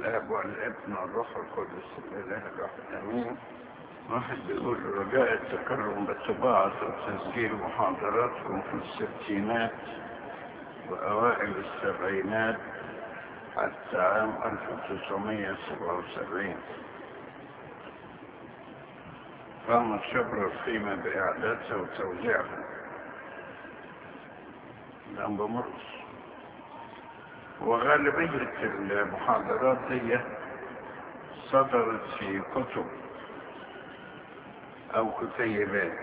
الاب والابن والروح القدس الاله الواحد امين واحد بيقول رجاء التكرم بالطباعة وتسجيل محاضراتكم في الستينات وأوائل السبعينات حتى عام 1977 قامت شبرا القيمة بإعدادها وتوزيعها الأنبا مرقس وغالبية المحاضرات دي صدرت في كتب أو كتيبات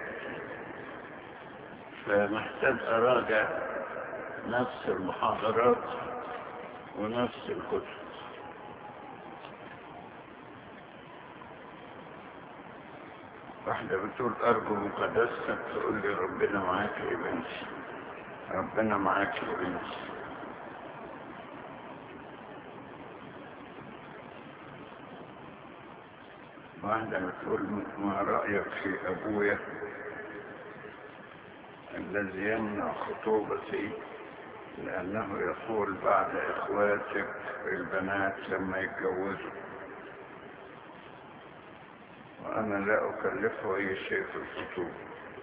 فمحتاج أراجع نفس المحاضرات ونفس الكتب واحدة بتقول أرجو مقدستك تقول لي ربنا معاك يا بنتي ربنا معاك يا بنتي واحدة بتقول ما رأيك في أبويا الذي يمنع خطوبتي لأنه يقول بعد إخواتك البنات لما يتجوزوا وأنا لا أكلفه أي شيء في الخطوبة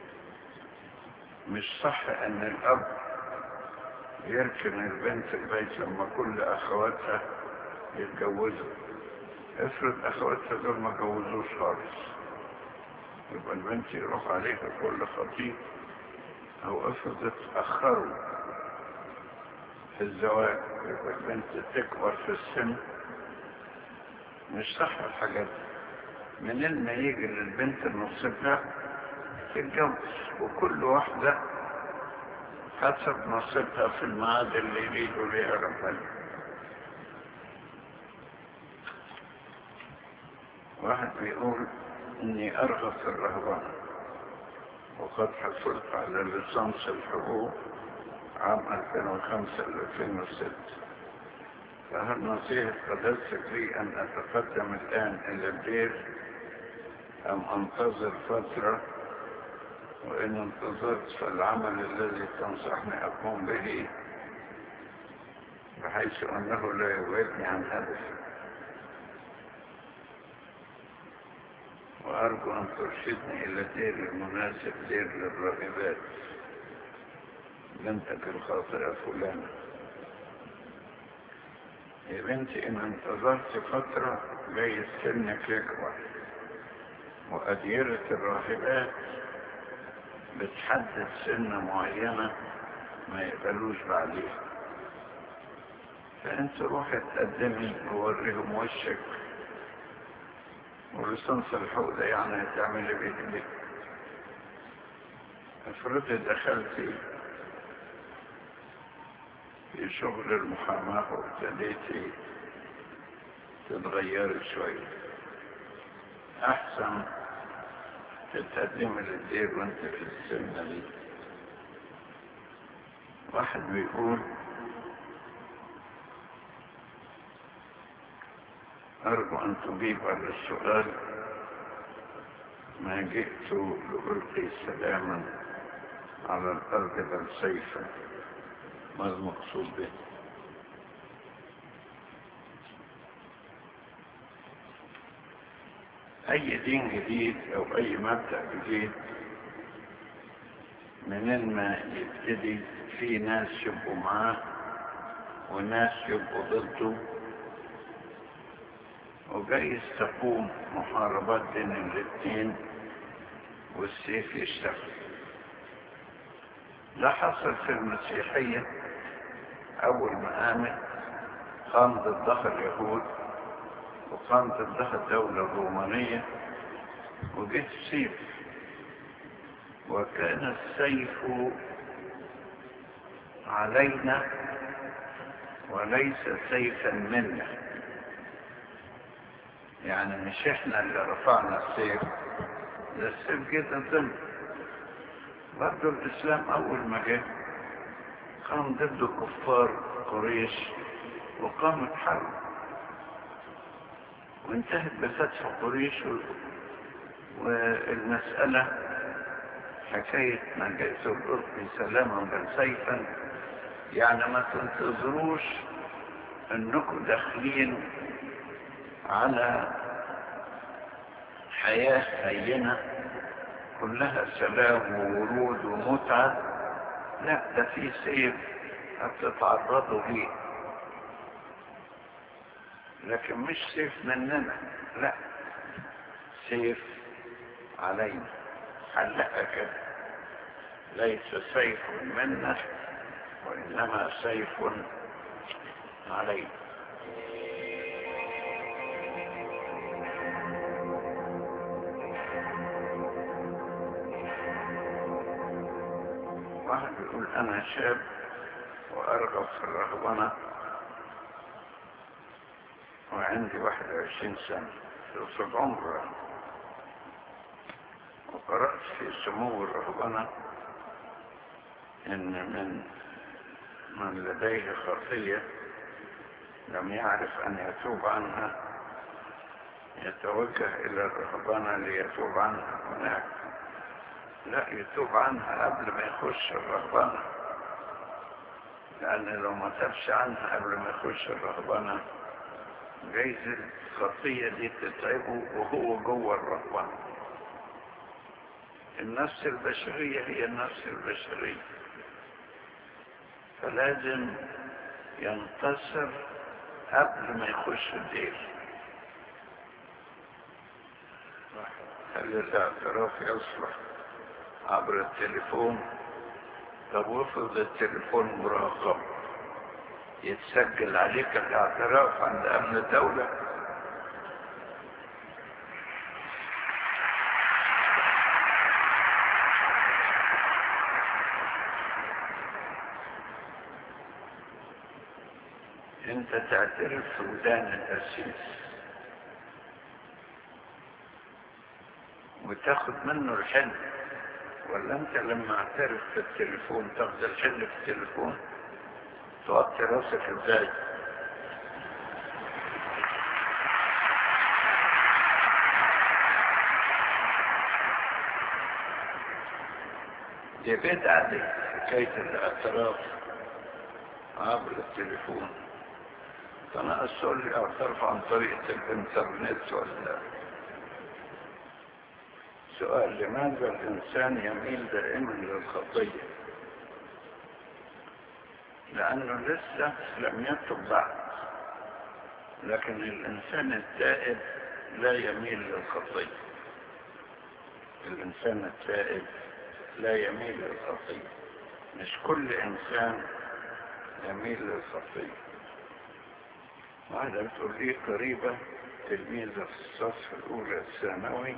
مش صح أن الأب يركن البنت البيت لما كل أخواتها يتجوزوا افرض أخواتها دول ما جوزوش خالص يبقى البنت يروح عليها كل خطيب أو افرض اتأخروا في الزواج يبقى البنت تكبر في السن مش صح الحاجات دي منين ما يجي للبنت نصيبها تتجوز وكل واحدة حسب نصيبها في الميعاد اللي يريدوا ليها ربنا واحد بيقول اني ارغب في الرهبان وقد حصلت على ليسانس الحقوق عام 2005 ل 2006 فهل نصيحة قدرتك لي أن أتقدم الآن إلى الدير أم أنتظر فترة وإن انتظرت فالعمل الذي تنصحني أقوم به بحيث أنه لا يبعدني عن هدفي وأرجو أن ترشدني إلى دير المناسب دير للراغبات بنتك الخاطئة فلانة يا بنتي إن انتظرت فترة جاي سنك يكبر وأديرة الراهبات بتحدد سن معينة ما يقبلوش بعديها فأنت روحي تقدمي ووريهم وشك ولسانس الحوق ده يعني هتعملي بيه ليه افرضي دخلتي في شغل المحاماة وابتديتي تتغيري شوية أحسن تتقدمي للدير وانت في السنة دي واحد بيقول أرجو أن تجيب على السؤال ما جئت لألقي سلاما على الأرض بل سيفا ما المقصود به أي دين جديد أو أي مبدأ جديد منين ما يبتدي في ناس يبقوا معاه وناس يبقوا ضده وجايز تقوم محاربات بين الاثنين والسيف يشتغل ده حصل في المسيحية أول ما قامت قام ضدها اليهود وقام ضدها الدولة الرومانية وجه السيف وكان السيف علينا وليس سيفا منا يعني مش احنا اللي رفعنا السيف ده السيف جدا ضمن برضه الاسلام اول ما جه قام ضد كفار قريش وقامت حرب وانتهت بفتح قريش والمسألة حكاية ما جئت الأرض سلاما بل سيفا يعني ما تنتظروش انكم داخلين على حياة هينة كلها سلام وورود ومتعة لا ده في سيف هتتعرضوا ليه لكن مش سيف مننا لا سيف علينا حلقة كده ليس سيف منا وإنما سيف علينا واحد يقول أنا شاب وأرغب في الرهبنة وعندي واحد وعشرين سنة في العمر وقرأت في سمو الرهبنة إن من من لديه خطية لم يعرف أن يتوب عنها يتوجه إلى الرهبنة ليتوب عنها هناك لا يتوب عنها قبل ما يخش الرهبنة لأن لو ما تبش عنها قبل ما يخش الرهبنة جايز الخطية دي تتعبه وهو جوه الرهبنة النفس البشرية هي النفس البشرية فلازم ينتصر قبل ما يخش الدير هل الاعتراف يصلح عبر التليفون طب وافرض التليفون مراقب يتسجل عليك الاعتراف عند امن الدولة انت تعترف في ودان الاسيس وتاخد منه الحلم ولا انت لما اعترف في التليفون تاخد الحل في التليفون توطي راسك ازاي دي بدعة دي حكاية الاعتراف عبر التليفون فانا اسأل لي اعترف عن طريقة الانترنت ولا سؤال لماذا الإنسان يميل دائما للخطية لأنه لسه لم يتب بعد لكن الإنسان التائب لا يميل للخطية الإنسان التائب لا يميل للخطية مش كل إنسان يميل للخطية واحدة بتقول لي قريبة تلميذة في الصف الأولى الثانوي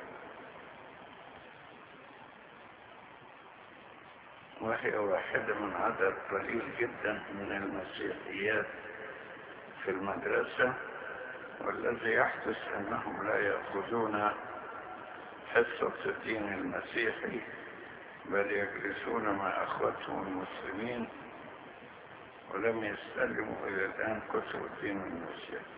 وهي واحدة من عدد قليل جدا من المسيحيات في المدرسة والذي يحدث أنهم لا يأخذون حصة الدين المسيحي بل يجلسون مع أخوتهم المسلمين ولم يستلموا إلى الآن كتب الدين المسيحي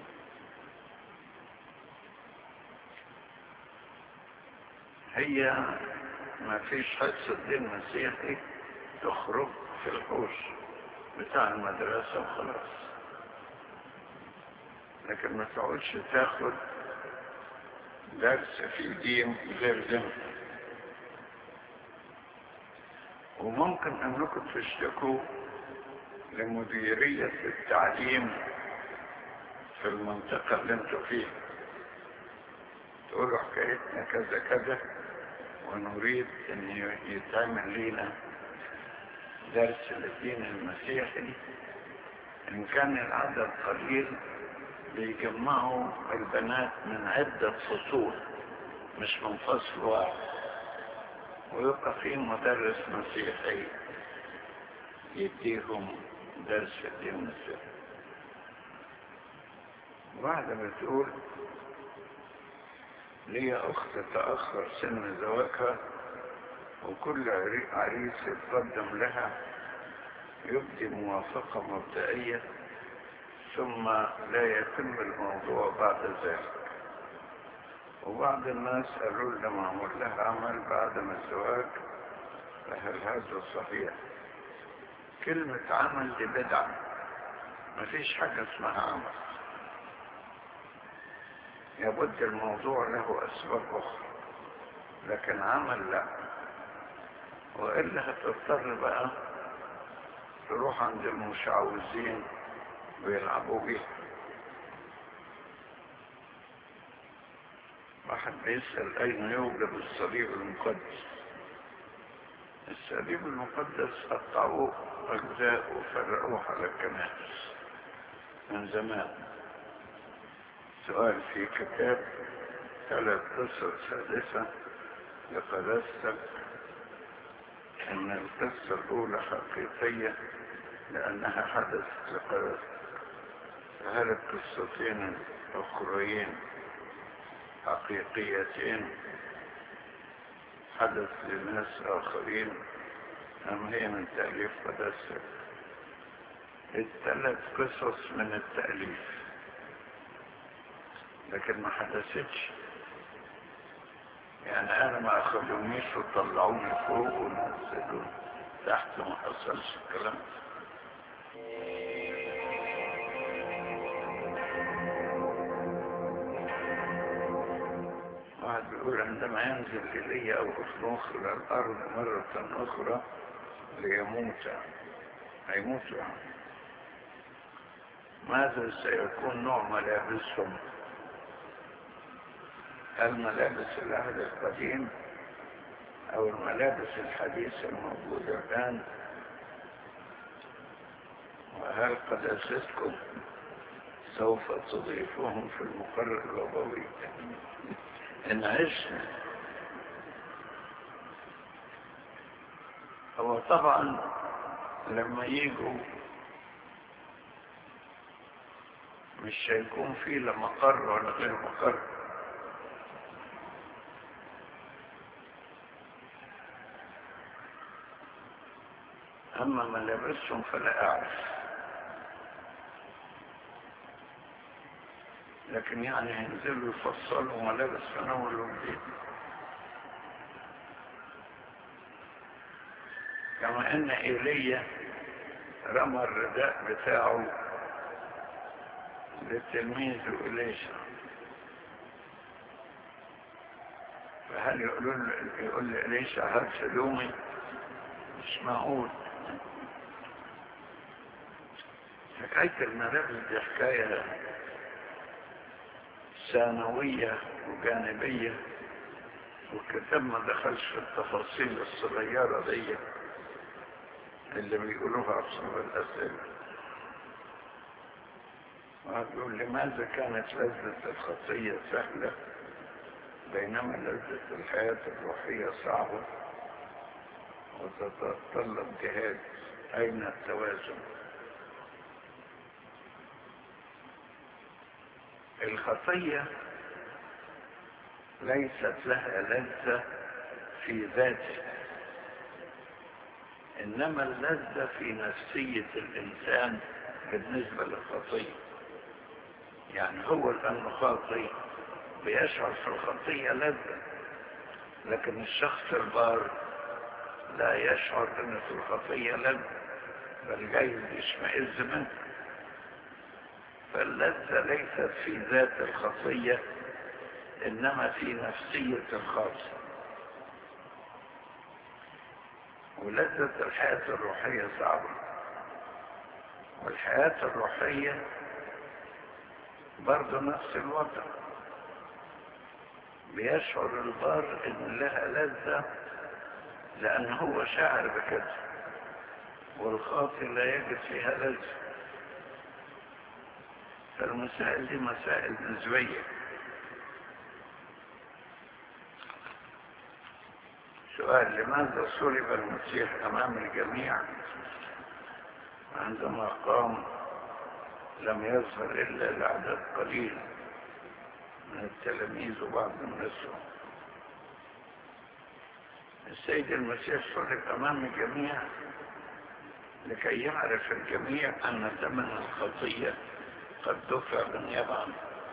هي ما فيش حصة دين مسيحي تخرج في الحوش بتاع المدرسة وخلاص لكن ما تقعدش تاخد درس في دين غير ذنب وممكن انكم تشتكوا لمديرية التعليم في المنطقة اللي انتوا فيها تقولوا حكايتنا كذا كذا ونريد ان يتعمل لنا درس للدين المسيحي ان كان العدد قليل بيجمعوا البنات من عدة فصول مش من فصل واحد ويبقى في مدرس مسيحي يديهم درس في الدين المسيحي واحدة بتقول لي أخت تأخر سن زواجها وكل عريس يتقدم لها يبدي موافقة مبدئية ثم لا يتم الموضوع بعد ذلك وبعض الناس قالوا لنا معمول لها عمل بعد ما الزواج فهل هذا صحيح كلمة عمل دي بدعة مفيش حاجة اسمها عمل يبد الموضوع له أسباب أخرى لكن عمل لا وإلا هتضطر بقى تروح عند المشعوذين ويلعبوا بيها واحد بيسأل أين يوجد الصليب المقدس الصليب المقدس قطعوه أجزاء وفرقوه على الكنائس من زمان سؤال في كتاب ثلاث قصة سادسة لقداستك أن القصة الأولى حقيقية لأنها حدثت لقداستك فهل القصتين الأخرين حقيقيتين حدث لناس آخرين أم هي من تأليف قدسك الثلاث قصص من التأليف لكن ما حدثتش يعني أنا ما أخذونيش وطلعوني فوق ونزلوني تحت ما حصلش الكلام واحد بيقول عندما ينزل إلي أو أخنوخ إلى الأرض مرة أخرى ليموت هيموت يعني ماذا سيكون نوع ملابسهم هل ملابس العهد القديم أو الملابس الحديثة الموجودة الآن وهل قداستكم سوف تضيفهم في المقر اللغوي إن عشنا هو طبعا لما يجوا مش هيكون فيه لا مقر ولا غير مقر أما ملابسهم فلا أعرف لكن يعني هينزلوا يفصلوا ملابس تناول وجديد كما ان ايليا رمى الرداء بتاعه لتلميذه إليشا فهل يقولون يقول لإليشا هل سلومي مش معقول حكاية الملابس دي حكاية ثانوية وجانبية والكتاب ما دخلش في التفاصيل الصغيرة دي اللي بيقولوها أصحاب الأسئلة وهتقول لماذا كانت لذة الخطية سهلة بينما لذة الحياة الروحية صعبة وتتطلب جهاد أين التوازن الخطية ليست لها لذة في ذاتها إنما اللذة في نفسية الإنسان بالنسبة للخطية يعني هو الآن خاطي بيشعر في الخطية لذة لكن الشخص البار لا يشعر ان في الخطية لذة بل جايز يشمئز منه فاللذة ليست في ذات الخطية انما في نفسية الخاطئ ولذة الحياة الروحية صعبة والحياة الروحية برضه نفس الوضع بيشعر البار ان لها لذة لان هو شاعر بكده والخاطئ لا يجد فيها لذة فالمسائل دي مسائل نسبية سؤال لماذا صلب المسيح امام الجميع عندما قام لم يظهر إلا لعدد قليل من التلاميذ وبعض الناس السيد المسيح صلب أمام الجميع لكي يعرف الجميع أن ثمن الخطية قد دفع بالنيابة عنه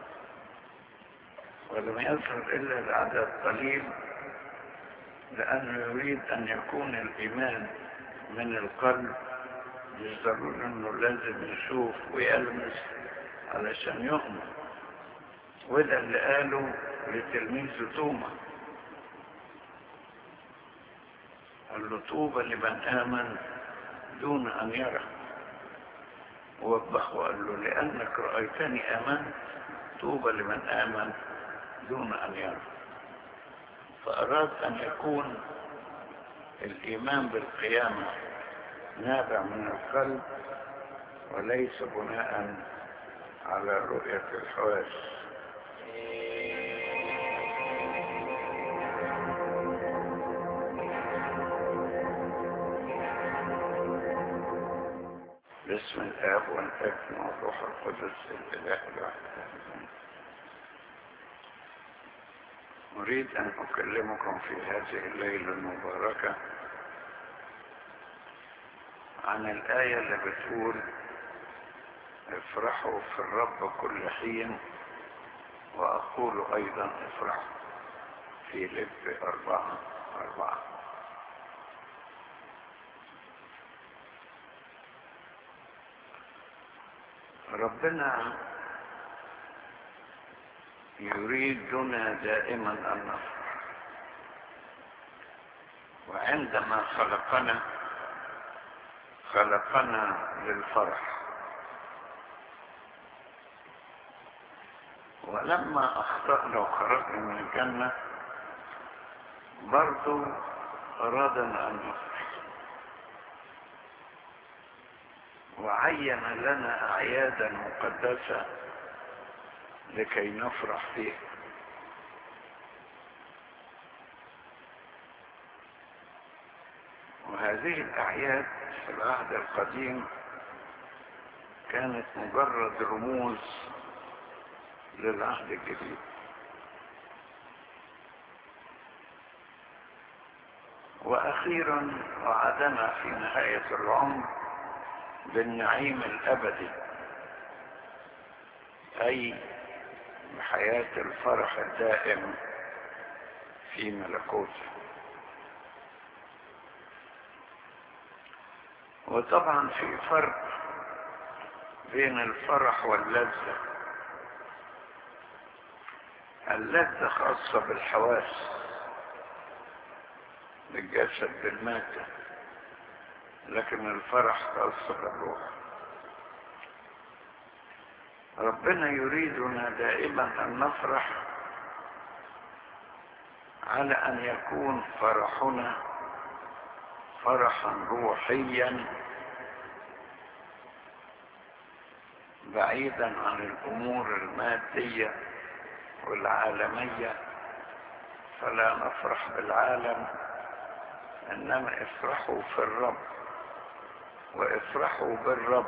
ولم يظهر إلا لعدد قليل لأنه يريد أن يكون الإيمان من القلب مش ضروري انه لازم يشوف ويلمس علشان يؤمن وده اللي قاله لتلميذه توما قال له طوبى لمن آمن دون أن يرى ووبخه وقال له لأنك رأيتني آمنت طوبى لمن آمن دون أن يرى فأراد أن يكون الإيمان بالقيامة نابع من القلب وليس بناء على رؤية الحواس باسم الآب والابن والروح القدس الإله الواحد أريد أن أكلمكم في هذه الليلة المباركة عن الآية اللي بتقول افرحوا في الرب كل حين وأقول أيضا افرحوا في لب أربعة أربعة ربنا يريدنا دائما أن نفرح وعندما خلقنا خلقنا للفرح ولما أخطأنا وخرجنا من الجنة برضو أرادنا أن نفرح وعين لنا أعيادا مقدسة لكي نفرح فيها وهذه الأعياد في العهد القديم كانت مجرد رموز للعهد الجديد وأخيرا وعدنا في نهاية العمر بالنعيم الأبدي أي بحياة الفرح الدائم في ملكوته وطبعا في فرق بين الفرح واللذة اللذة خاصة بالحواس بالجسد بالمادة لكن الفرح خاص بالروح ربنا يريدنا دائما أن نفرح على أن يكون فرحنا فرحا روحيا بعيدا عن الأمور المادية والعالمية فلا نفرح بالعالم إنما افرحوا في الرب وافرحوا بالرب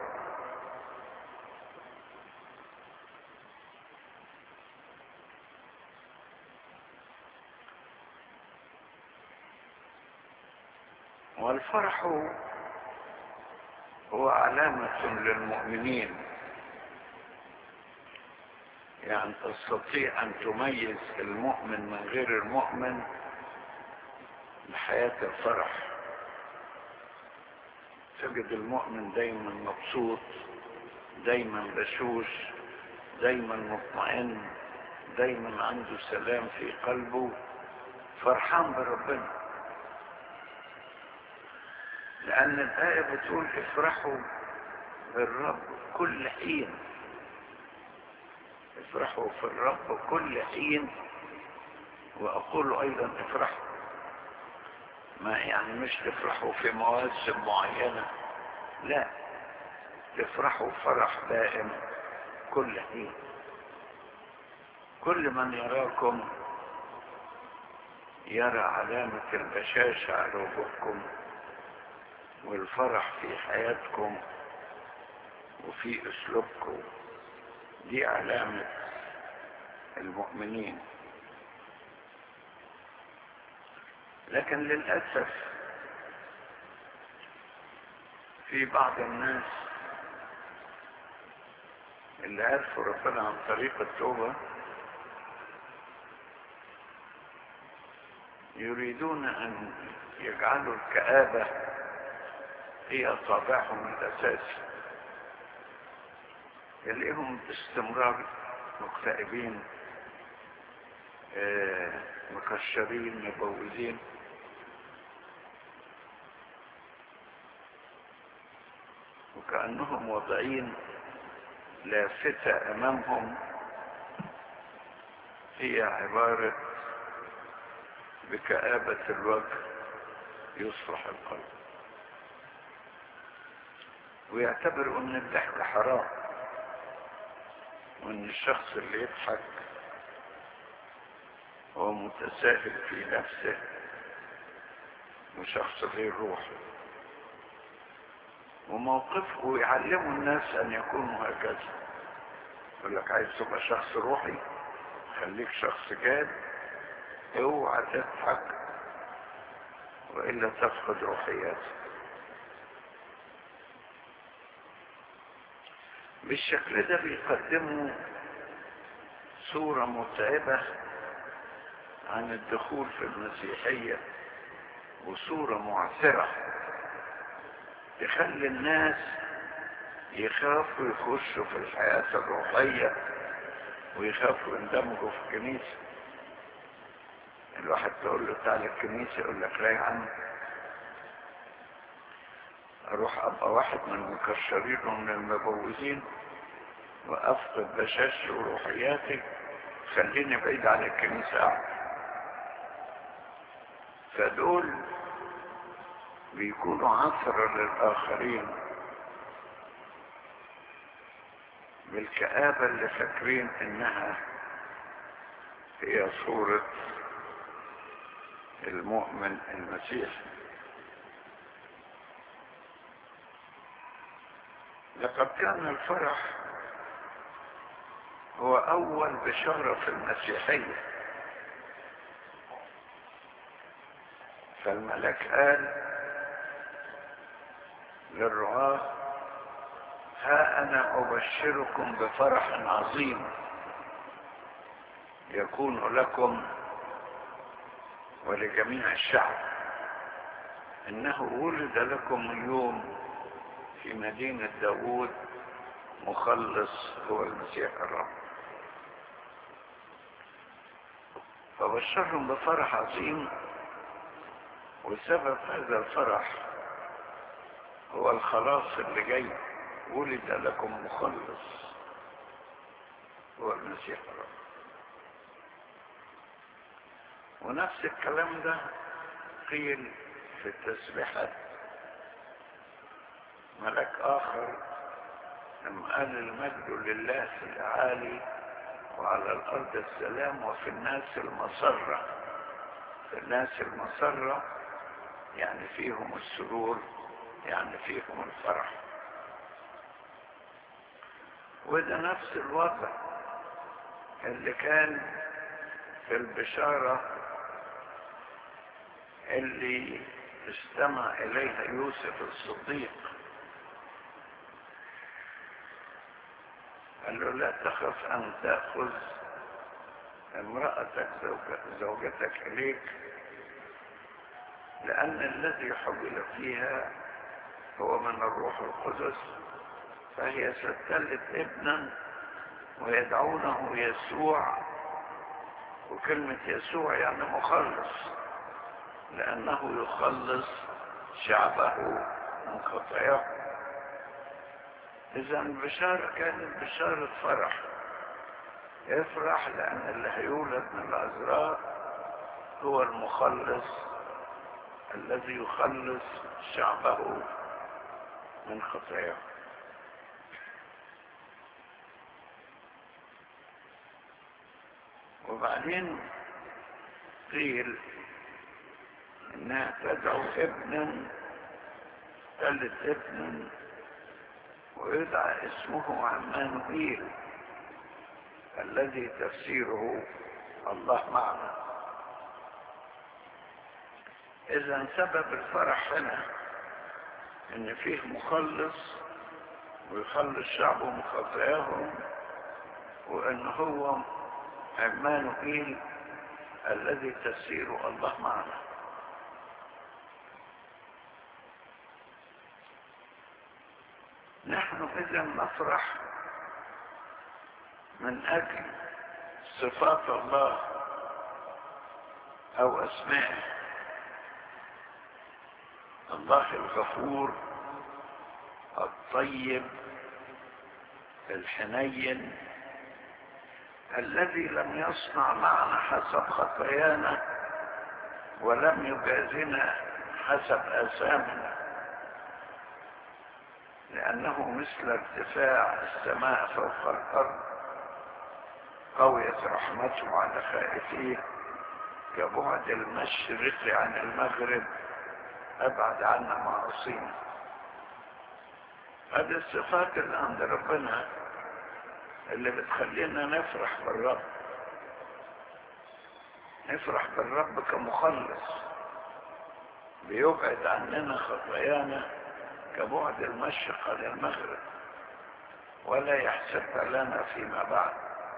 والفرح هو علامة للمؤمنين يعني تستطيع أن تميز المؤمن من غير المؤمن بحياة الفرح تجد المؤمن دايما مبسوط دايما بشوش دايما مطمئن دايما عنده سلام في قلبه فرحان بربنا لأن الآية بتقول افرحوا بالرب كل حين افرحوا في الرب كل حين وأقول أيضا افرحوا ما يعني مش تفرحوا في مواسم معينة لا تفرحوا فرح دائم كل حين كل من يراكم يرى علامة البشاشة على وجوهكم والفرح في حياتكم وفي اسلوبكم دي علامة المؤمنين لكن للأسف في بعض الناس اللي عرفوا ربنا عن طريق التوبة يريدون أن يجعلوا الكآبة هي طابعهم الأساسي يلاقيهم باستمرار مكتئبين آه، مكشرين مبوزين وكأنهم واضعين لافتة أمامهم هي عبارة بكآبة الوجه يصلح القلب ويعتبروا ان الضحك حرام وان الشخص اللي يضحك هو متساهل في نفسه وشخص غير روحي وموقفه يعلموا الناس ان يكونوا هكذا يقول لك عايز تبقى شخص روحي خليك شخص جاد اوعى تضحك والا تفقد روحياتك بالشكل ده بيقدموا صورة متعبة عن الدخول في المسيحية وصورة معثرة تخلي الناس يخافوا يخشوا في الحياة الروحية ويخافوا يندمجوا في الكنيسة الواحد تقول له تعالى الكنيسة يقول لك لا يا عم اروح ابقى واحد من المكشرين ومن المبوزين وافقد بشاشتي وروحياتي خليني بعيد عن الكنيسة أعمل. فدول بيكونوا عثرة للآخرين بالكآبة اللي فاكرين إنها هي صورة المؤمن المسيحي لقد كان الفرح هو أول بشارة في المسيحية فالملك قال للرعاة ها أنا أبشركم بفرح عظيم يكون لكم ولجميع الشعب إنه ولد لكم اليوم في مدينة داوود مخلص هو المسيح الرب فبشرهم بفرح عظيم وسبب هذا الفرح هو الخلاص اللي جاي ولد لكم مخلص هو المسيح الرب ونفس الكلام ده قيل في التسبيحات ملك آخر لما قال المجد لله في الأعالي وعلى الأرض السلام وفي الناس المسرة في الناس المسرة يعني فيهم السرور يعني فيهم الفرح وده نفس الوضع اللي كان في البشارة اللي استمع إليها يوسف الصديق قال له لا تخف أن تأخذ امرأتك زوجتك إليك لأن الذي حبل فيها هو من الروح القدس فهي ستلد ابنا ويدعونه يسوع وكلمة يسوع يعني مخلص لأنه يخلص شعبه من خطاياه إذا البشارة كانت بشارة فرح افرح لأن اللي هيولد من العذراء هو المخلص الذي يخلص شعبه من خطاياه وبعدين قيل انها تدعو ابنا تلد ابنا ويدعى اسمه عمانوئيل الذي تفسيره الله معنا اذا سبب الفرح هنا ان فيه مخلص ويخلص شعبه من خطاياهم وان هو عمانوئيل الذي تفسيره الله معنا نحن اذا نفرح من اجل صفات الله او اسمائه الله الغفور الطيب الحنين الذي لم يصنع معنا حسب خطايانا ولم يجازنا حسب آثامنا لأنه مثل ارتفاع السماء فوق الأرض قويت رحمته على خائفيه كبعد المشرق عن المغرب أبعد عنا معاصينا هذه الصفات اللي عند ربنا اللي بتخلينا نفرح بالرب نفرح بالرب كمخلص بيبعد عننا خطايانا كبعد المشرق عن المغرب ولا يحسبها لنا فيما بعد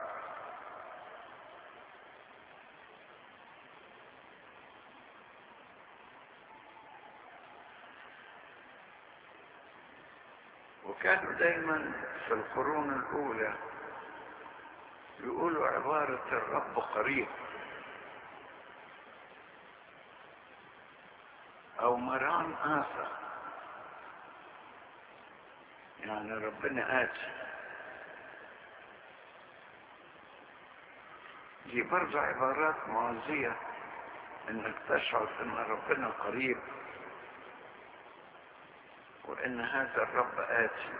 وكانوا دايما في القرون الأولى يقولوا عبارة الرب قريب أو مران آثر يعني ربنا آتي دي برضه عبارات معزية انك تشعر ان ربنا قريب وان هذا الرب آتي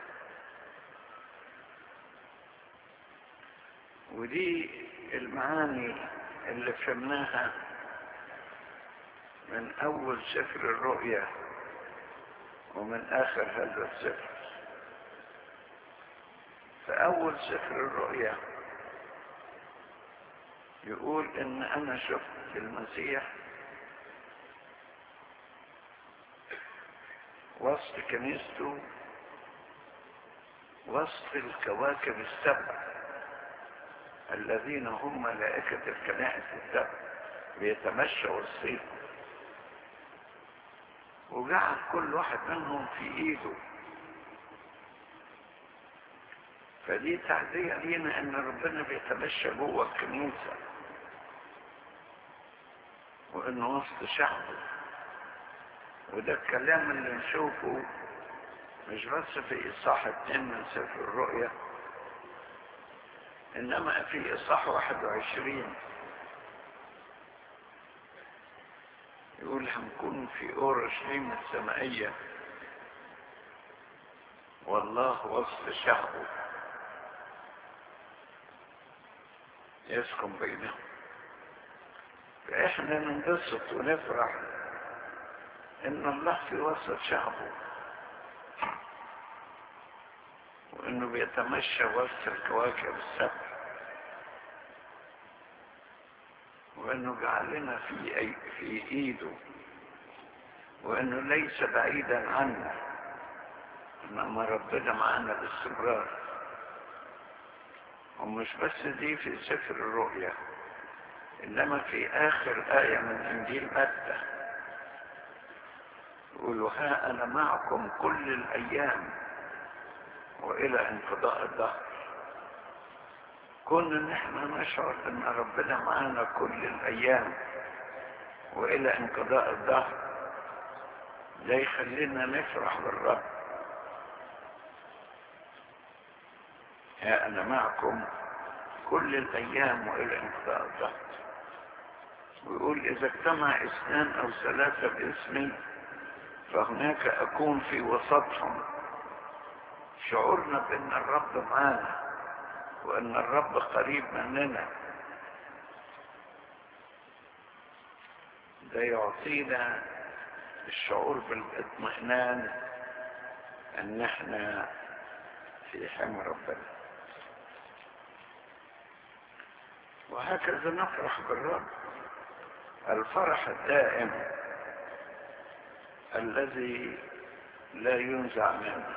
ودي المعاني اللي فهمناها من اول سفر الرؤيا ومن اخر هذا السفر في اول سفر الرؤيا يقول ان انا شفت المسيح وسط كنيسته وسط الكواكب السبع الذين هم ملائكة الكنائس السبع بيتمشوا وسطيهم وجعل كل واحد منهم في ايده فدي تعزية لينا ان ربنا بيتمشى جوه الكنيسة وانه وسط شعبه وده الكلام اللي نشوفه مش بس في اصحاح اتنين من سفر الرؤيا انما في اصحاح واحد وعشرين يقول هنكون في اورشليم السمائية والله وسط شعبه يسكن بينهم فاحنا ننبسط ونفرح ان الله في وسط شعبه وانه بيتمشى وسط الكواكب السبع وانه جعلنا في أي في ايده وانه ليس بعيدا عنا انما ربنا معانا باستمرار ومش بس دي في سفر الرؤيا انما في اخر ايه من انجيل متى يقولوا ها انا معكم كل الايام والى انقضاء الدهر كنا ان احنا نشعر ان ربنا معانا كل الايام والى انقضاء الدهر ده يخلينا نفرح بالرب ها انا معكم كل الايام والى انقضاء الدهر ويقول اذا اجتمع اثنان او ثلاثة باسمي فهناك اكون في وسطهم شعورنا بان الرب معانا وان الرب قريب مننا ده يعطينا الشعور بالاطمئنان ان احنا في حمى ربنا وهكذا نفرح بالرب الفرح الدائم الذي لا ينزع منه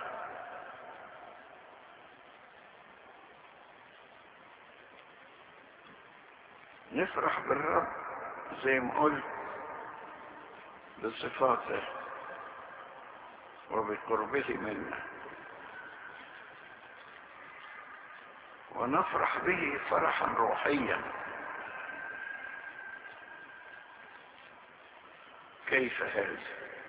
نفرح بالرب زي ما قلت بصفاته وبقربه منا ونفرح به فرحا روحيا كيف هذا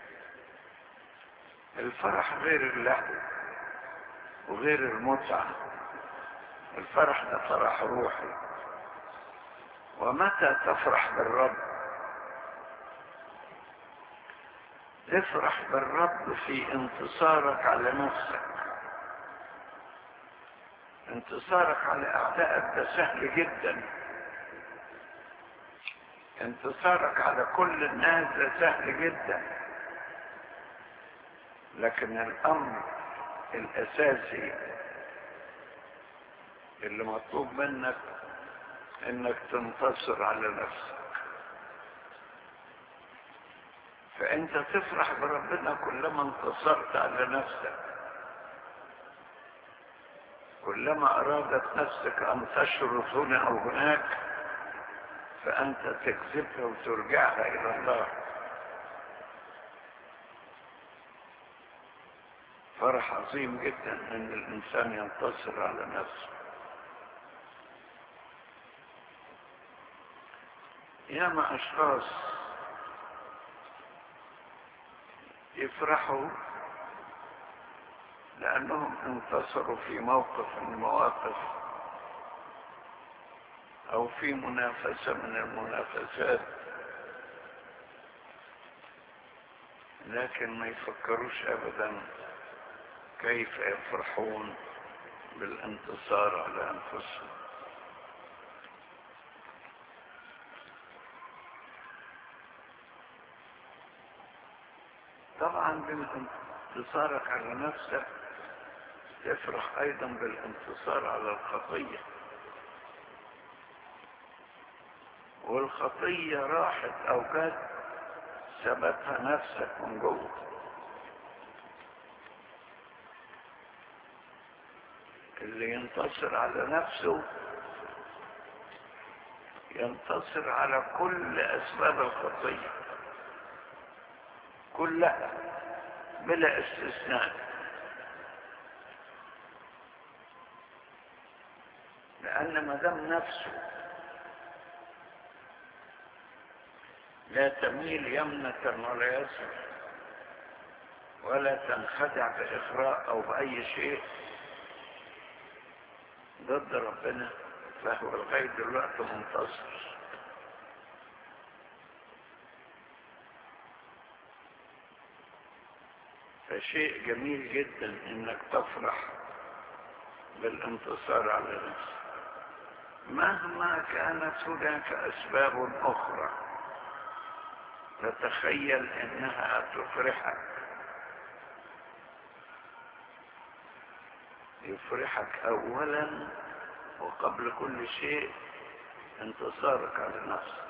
الفرح غير اللهو وغير المتعة الفرح ده فرح روحي ومتى تفرح بالرب تفرح بالرب في انتصارك على نفسك انتصارك على اعدائك ده سهل جدا انتصارك على كل الناس ده سهل جدا لكن الامر الاساسي اللي مطلوب منك انك تنتصر على نفسك فانت تفرح بربنا كلما انتصرت على نفسك كلما ارادت نفسك ان تشرط هنا او هناك فانت تكذبها وترجعها الى الله فرح عظيم جدا ان الانسان ينتصر على نفسه ياما اشخاص يفرحوا لانهم انتصروا في موقف من المواقف او في منافسة من المنافسات لكن ما يفكروش ابدا كيف يفرحون بالانتصار على انفسهم طبعا بانتصارك على نفسك تفرح ايضا بالانتصار على الخطيه والخطيه راحت او جت ثبتها نفسك من جوه اللي ينتصر على نفسه ينتصر على كل اسباب الخطيه كلها بلا استثناء لان ما دام نفسه لا تميل يمنة ولا يسر ولا تنخدع بإخراء أو بأي شيء ضد ربنا فهو لغاية دلوقتي منتصر فشيء جميل جدا انك تفرح بالانتصار على نفسك مهما كانت هناك اسباب اخرى تتخيل انها تفرحك يفرحك اولا وقبل كل شيء انتصارك على نفسك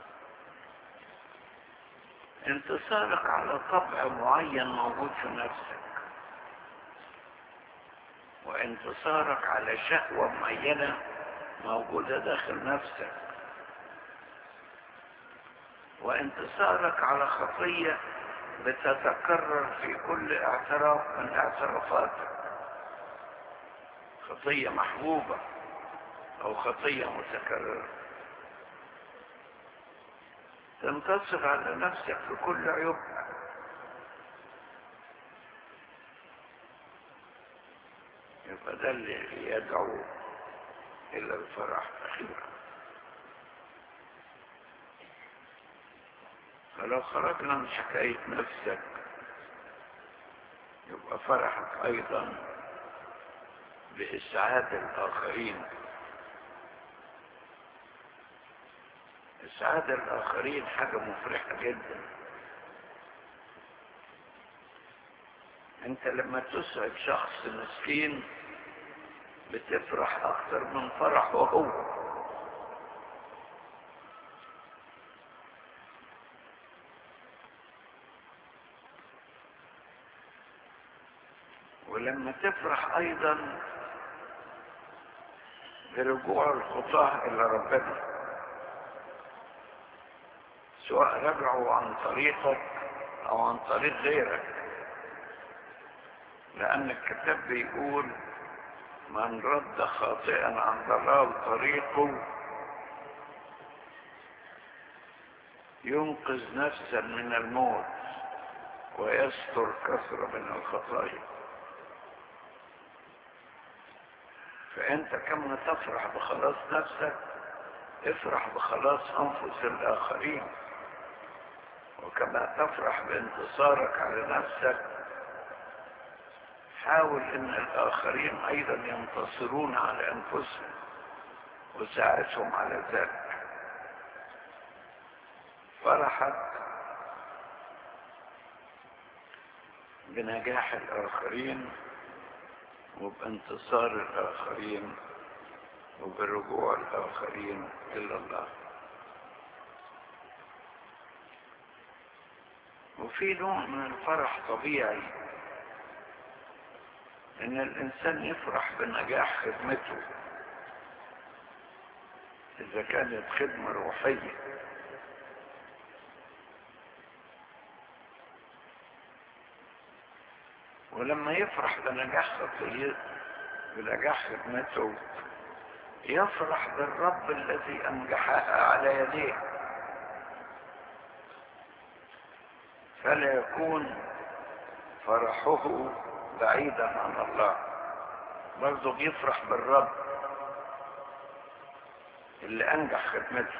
انتصارك على طبع معين موجود في نفسك وانتصارك على شهوة معينة موجودة داخل نفسك وانتصارك على خطية بتتكرر في كل اعتراف من اعترافاتك خطية محبوبة او خطية متكررة تنتصر على نفسك في كل عيوبها يبقى ده اللي يدعو الى الفرح اخيرا فلو خرجنا من حكاية نفسك يبقى فرحك ايضا باسعاد الاخرين اسعاد الاخرين حاجة مفرحة جدا انت لما تسعد شخص مسكين بتفرح اكتر من فرحه هو ولما تفرح ايضا برجوع الخطاة الى ربنا سواء رجعوا عن طريقك او عن طريق غيرك لان الكتاب بيقول من رد خاطئا عن ضلال طريقه ينقذ نفسا من الموت ويستر كثرة من الخطايا فأنت كما تفرح بخلاص نفسك افرح بخلاص أنفس الآخرين وكما تفرح بانتصارك على نفسك حاول ان الاخرين ايضا ينتصرون على انفسهم وساعدهم على ذلك فرحت بنجاح الاخرين وبانتصار الاخرين وبرجوع الاخرين الى الله وفي نوع من الفرح طبيعي ان الانسان يفرح بنجاح خدمته اذا كانت خدمة روحية ولما يفرح بنجاح خطيته بنجاح خدمته يفرح بالرب الذي انجحها على يديه فلا يكون فرحه بعيدا عن الله برضه بيفرح بالرب اللي انجح خدمته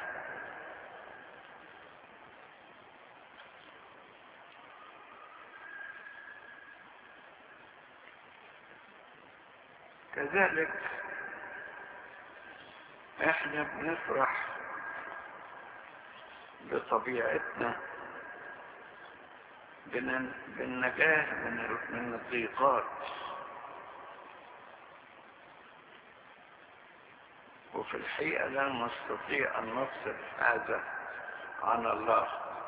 كذلك احنا بنفرح بطبيعتنا بالنجاة من من الضيقات وفي الحقيقة لا نستطيع أن نفصل هذا عن الله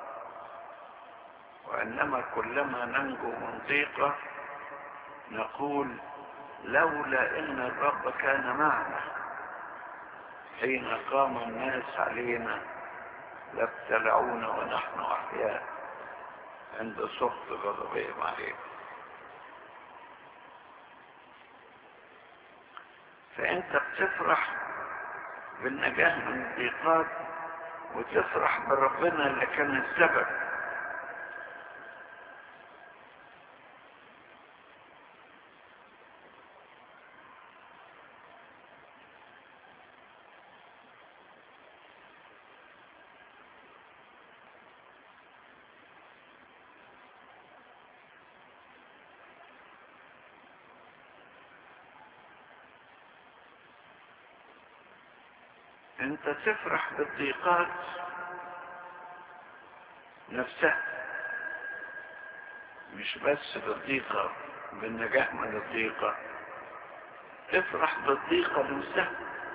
وإنما كلما ننجو من ضيقة نقول لولا إن الرب كان معنا حين قام الناس علينا لابتلعونا ونحن أحياء عند سخط غضبهم عليهم فانت بتفرح بالنجاة من الضيقات وتفرح بربنا اللي كان السبب انت تفرح بالضيقات نفسها مش بس بالضيقة بالنجاح من الضيقة تفرح بالضيقة نفسها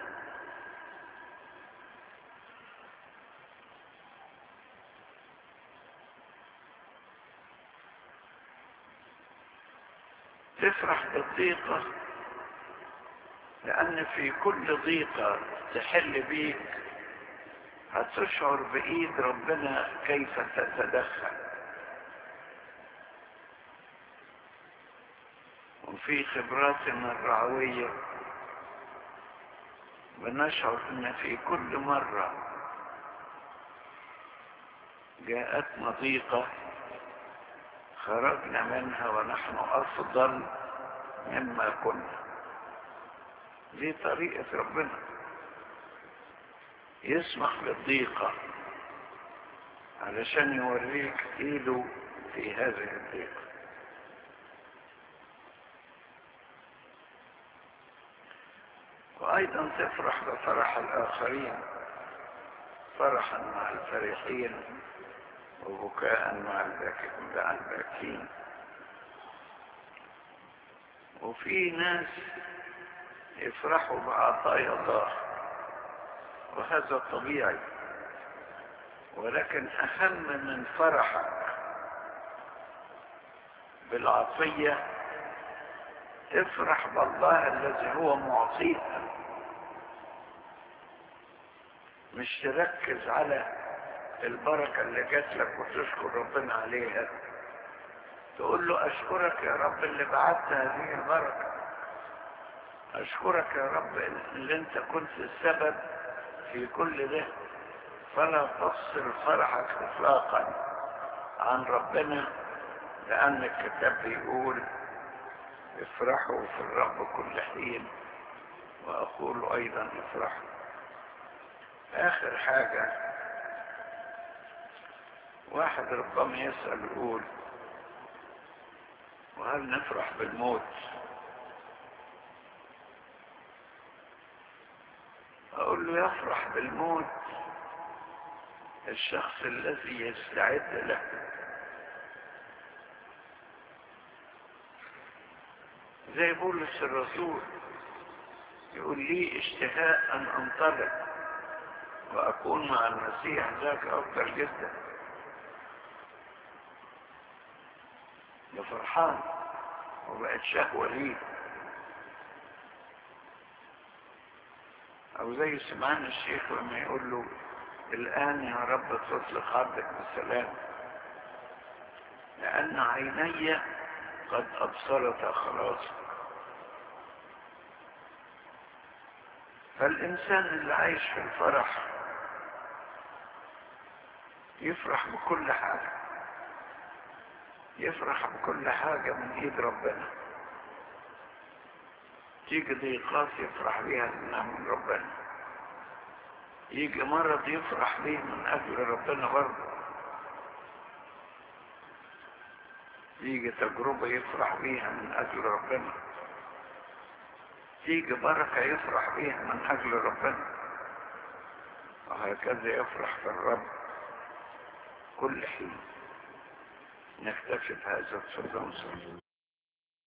تفرح بالضيقة لأن في كل ضيقة تحل بيك هتشعر بإيد ربنا كيف تتدخل وفي خبراتنا الرعوية بنشعر ان في كل مرة جاءتنا ضيقة خرجنا منها ونحن افضل مما كنا دي طريقة ربنا يسمح بالضيقة علشان يوريك ايده في هذه الضيقة وايضا تفرح بفرح الاخرين فرحا مع الفرحين وبكاء مع الباكين وفي ناس يفرحوا بعطايا الله وهذا طبيعي ولكن اهم من فرحك بالعطية افرح بالله الذي هو معطيها مش تركز على البركة اللي جات لك وتشكر ربنا عليها تقول له اشكرك يا رب اللي بعت هذه البركة اشكرك يا رب اللي انت كنت السبب في كل ده فلا تفصل فرحك اطلاقا عن ربنا لان الكتاب بيقول افرحوا في الرب كل حين واقول ايضا افرحوا اخر حاجة واحد ربما يسأل يقول وهل نفرح بالموت اقول له يفرح بالموت الشخص الذي يستعد له زي بولس الرسول يقول لي اشتهاء ان انطلق واكون مع المسيح ذاك افضل جدا ده فرحان وبقت شهوة ليه او زي سمعان الشيخ لما يقول له الان يا رب تطلق عبدك بالسلام لان عيني قد ابصرت خلاصك فالإنسان اللي عايش في الفرح يفرح بكل حاجة يفرح بكل حاجة من ايد ربنا تيجي ضيقات يفرح بيها انها من ربنا يجي مرض يفرح بيه من اجل ربنا برضه يجي تجربة يفرح بيها من اجل ربنا تيجي بركة يفرح بيها من اجل ربنا وهكذا يفرح في الرب كل حين نكتفي بهذا الصدام